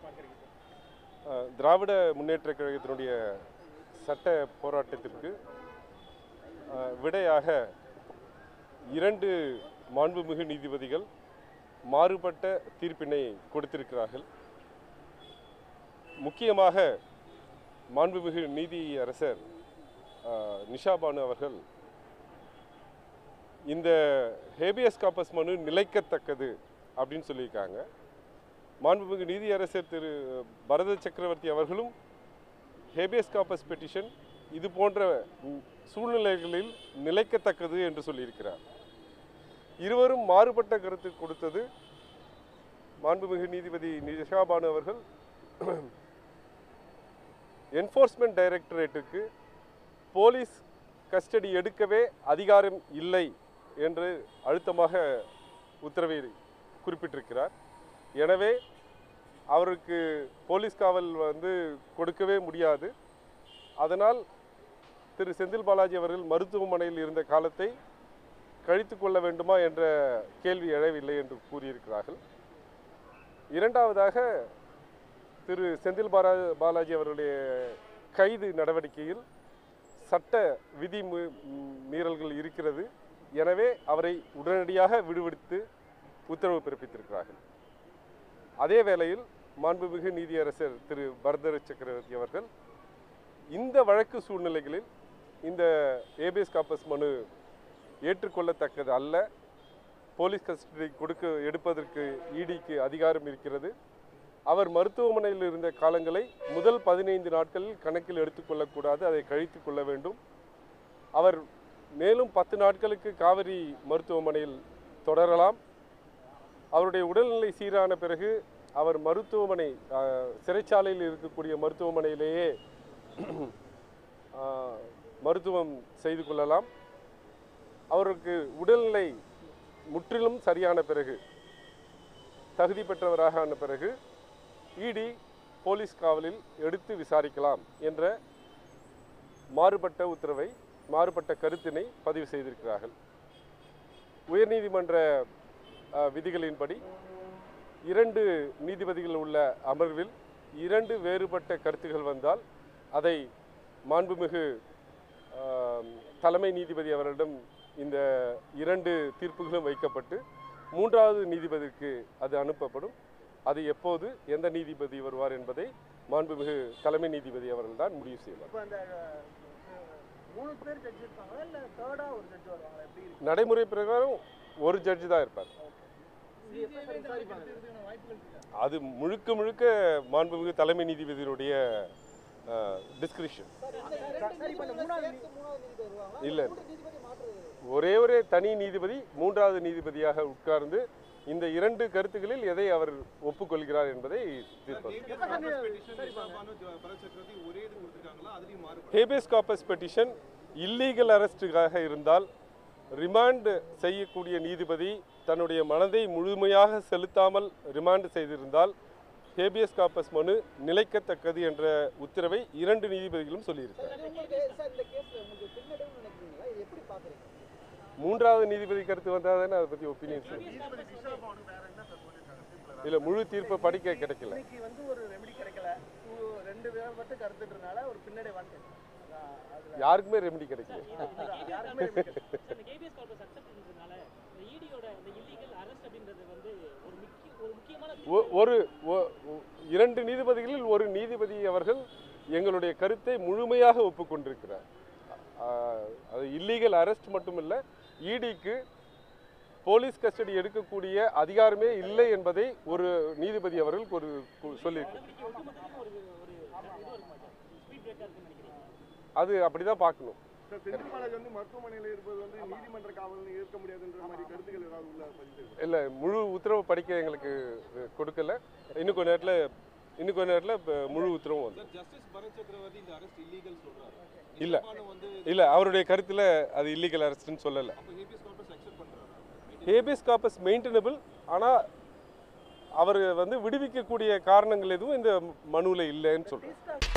பார்க்குறீங்க அஹ், திராவிட முன்னேற்ற கழகத்தினுடைய சட்ட போராட்டத்திற்கு அஹ், விடையாக இரண்டு மாண்புமிகு நீதிபதிகள் மாறுபட்ட தீர்ப்பினை கொடுத்திருக்கிறார்கள் முக்கியமாக மாண்புமிகு நீதி அரசர் அஹ், நிஷா பானு அவர்கள் இந்த ஹேபியஸ் காப்பஸ் மனு நிலைக்கத்தக்கது அப்படின்னு சொல்லியிருக்காங்க மாண்புமிகு நீதியரசர் திரு பரத சக்கரவர்த்தி அவர்களும் ஹேபியஸ் காப்பஸ் பெட்டிஷன் இது போன்ற ம், சூழ்நிலைகளில் நிலைக்கத்தக்கது என்று சொல்லியிருக்கிறார் இருவரும் மாறுபட்ட கருத்து கொடுத்தது மாண்புமிகு நீதிபதி நிஷாபானு அவர்கள் என்ஃபோர்ஸ்மெண்ட் டைரக்டரேட்டுக்கு போலீஸ் கஸ்டடி எடுக்கவே அதிகாரம் இல்லை என்று அழுத்தமாக உத்தரவை குறிப்பிட்டிருக்கிறார் எனவே அவருக்கு போலீஸ் காவல் வந்து கொடுக்கவே முடியாது அதனால் திரு செந்தில் பாலாஜி அவர்கள் மருத்துவமனையில் இருந்த காலத்தை கழித்து கொள்ள வேண்டுமா என்ற கேள்வி எழவில்லை என்று கூறியிருக்கிறார்கள் இரண்டாவதாக திரு செந்தில் பாலா பாலாஜி அவருடைய கைது நடவடிக்கையில் சட்ட விதி மீ- மீறல்கள் இருக்கிறது எனவே அவரை உடனடியாக விடுவித்து உத்தரவு பிறப்பித்திருக்கிறார்கள் அதே வேளையில் மாண்புமிகு நீதியரசர் திரு பரதர சக்கரவர்த்தி அவர்கள் இந்த வழக்கு சூழ்நிலைகளில் இந்த ஏபிஎஸ் காப்பஸ் மனு ஏற்றுக்கொள்ளத்தக்கது அல்ல போலீஸ் கஸ்டடி கொடுக்க எடுப்பதற்கு இடிக்கு அதிகாரம் இருக்கிறது அவர் மருத்துவமனையில் இருந்த காலங்களை முதல் பதினைந்து நாட்களில் கணக்கில் எடுத்துக்கொள்ளக்கூடாது அதை கழித்து கொள்ள வேண்டும் அவர் மேலும் பத்து நாட்களுக்கு காவிரி மருத்துவமனையில் தொடரலாம் அவருடைய உடல்நிலை சீரான பிறகு அவர் மருத்துவமனை ஆஹ், சிறைச்சாலையில் இருக்கக்கூடிய மருத்துவமனையிலேயே ஆஹ், மருத்துவம் செய்து கொள்ளலாம் அவருக்கு உடல்நிலை முற்றிலும் சரியான பிறகு தகுதி பெற்றவராக ஆன பிறகு இடி போலீஸ் காவலில் எடுத்து விசாரிக்கலாம் என்ற மாறுபட்ட உத்தரவை மாறுபட்ட கருத்தினை பதிவு செய்திருக்கிறார்கள் உயர்நீதிமன்ற அஹ், விதிகளின்படி இரண்டு நீதிபதிகள் உள்ள அமர்வில் இரண்டு வேறுபட்ட கருத்துகள் வந்தால் அதை மாண்புமிகு ஆம், தலைமை நீதிபதி அவரிடம் இந்த இரண்டு தீர்ப்புகளும் வைக்கப்பட்டு மூன்றாவது நீதிபதிக்கு அது அனுப்பப்படும் அது எப்போது எந்த நீதிபதி வருவார் என்பதை மாண்புமிகு தலைமை நீதிபதி அவர்கள் தான் முடிவு செய்வார் இப்போ அந்த அஹ், மூணு பேர் ஜட்ஜ் இருப்பாங்களா இல்லை தேர்டாக ஒரு ஜட்ஜ் வருவாங்களா எப்படி இருக்கு நடைமுறை பிரகாரம் ஒரு ஜட்ஜி தான் இருப்பார் இது எப்போ சார் விசாரிப்பாங்க வாய்ப்புகள் இருக்கா அது முழுக்க முழுக்க மாண்புமிகு தலைமை நீதிபதியினுடைய டிஸ்கிரிப்ஷன் சார் இப்போ இந்த மூணாவது நீ- இல்லை ஒரே ஒரே தனி நீதிபதி மூன்றாவது நீதிபதியாக உட்கார்ந்து இந்த இரண்டு கருத்துக்களில் எதை அவர் ஒப்புக்கொள்கிறார் என்பதை தீர்ப்பார் ஹேபியஸ் காப்பஸ் பெட்டிஷன் இல்லீகல் அரெஸ்டுக்காக இருந்தால் ரிமாண்ட் செய்யக்கூடிய நீதிபதி தன்னுடைய மனதை முழுமையாக செலுத்தாமல் ரிமாண்ட் செய்திருந்தால் ஹேபியஸ் காப்பஸ் மனு நிலைக்கத்தக்கது என்ற உத்தரவை இரண்டு நீதிபதிகளும் சொல்லியிருக்கார் மூன்றாவது நீதிபதி கருத்து வந்தால் தானே அதை பற்றி ஒப்பீனியன் இல்லை முழு தீர்ப்பை படிக்க கிடைக்கல இன்னைக்கு வந்து ஒரு ரெமெடி கிடைக்கல two- ரெண்டு பேர் மட்டும் கருத்துட்டனால ஒரு பின்னடை வாங்க யாருக்குமே ரெமெடி கிடைக்கல யாருமே remedy கிடைக்கல. இந்த கேபிஎஸ் கார்பஸ் அக்செப்ட் பண்றதுனால இந்த இடியோட இந்த இல்லீகல் அரெஸ்ட் அப்படின்றது வந்து ஒரு முக்கிய ஒரு முக்கியமான ஒ- ஒரு ஒ- ஒ- இரண்டு நீதிபதிகளில் ஒரு நீதிபதி அவர்கள் எங்களுடைய கருத்தை முழுமையாக ஒப்புக்கொண்டிருக்கிறார் ஆஹ், அது இல்லீகல் அரெஸ்ட் மட்டுமில்ல இடிக்கு போலீஸ் கஸ்டடி எடுக்கக்கூடிய அதிகாரமே இல்லை என்பதை ஒரு நீதிபதி அவர்கள் ஒரு கு- சொல்லியிருக்கிறார் நடவடிக்கை ஒட்டுமொத்தத்தையும் ஒரு ஒரு இது இருக்க மாட்டேன் ஸ்பீட் பிரேக்கா இருக்குன்னு நினைக்கிறீங்க அது அப்படிதான் பார்க்கணும் சார் செந்தில் பாலாஜி வந்து மருத்துவமனையில் இருப்பது வந்து நீதிமன்ற காவல் ஏற்க முடியாதுன்ற மாதிரி கருத்துக்கள் ஏதாவது உள்ள பதிவு இல்லை முழு உத்தரவு படிக்க எங்களுக்கு அஹ், கொடுக்கல இன்னும் கொஞ்ச நேரத்தில் இன்னும் கொஞ்ச நேரத்தில் இப்ப முழு உத்தரவும் வந்து ஜஸ்டிஸ் பரத் சக்கரவர்த்தி இந்த அரெஸ்ட் இல்லீகல் சொல்றாரு இல்ல. நிஷாபானு வந்து இல்லை அவருடைய கருத்தில் அது இல்லீகல் அரெஸ்ட்னு சொல்லலை அப்ப ஹேபியஸ் கார்பஸ் அக்செப்ட் பண்றாரு ஹேபியஸ் காப்பஸ் மெயின்டெனபிள் ஆனால் அவர் வந்து விடுவிக்கக்கூடிய காரணங்கள் எதுவும் இந்த மனுவில் இல்லைன்னு சொல்கிறேன்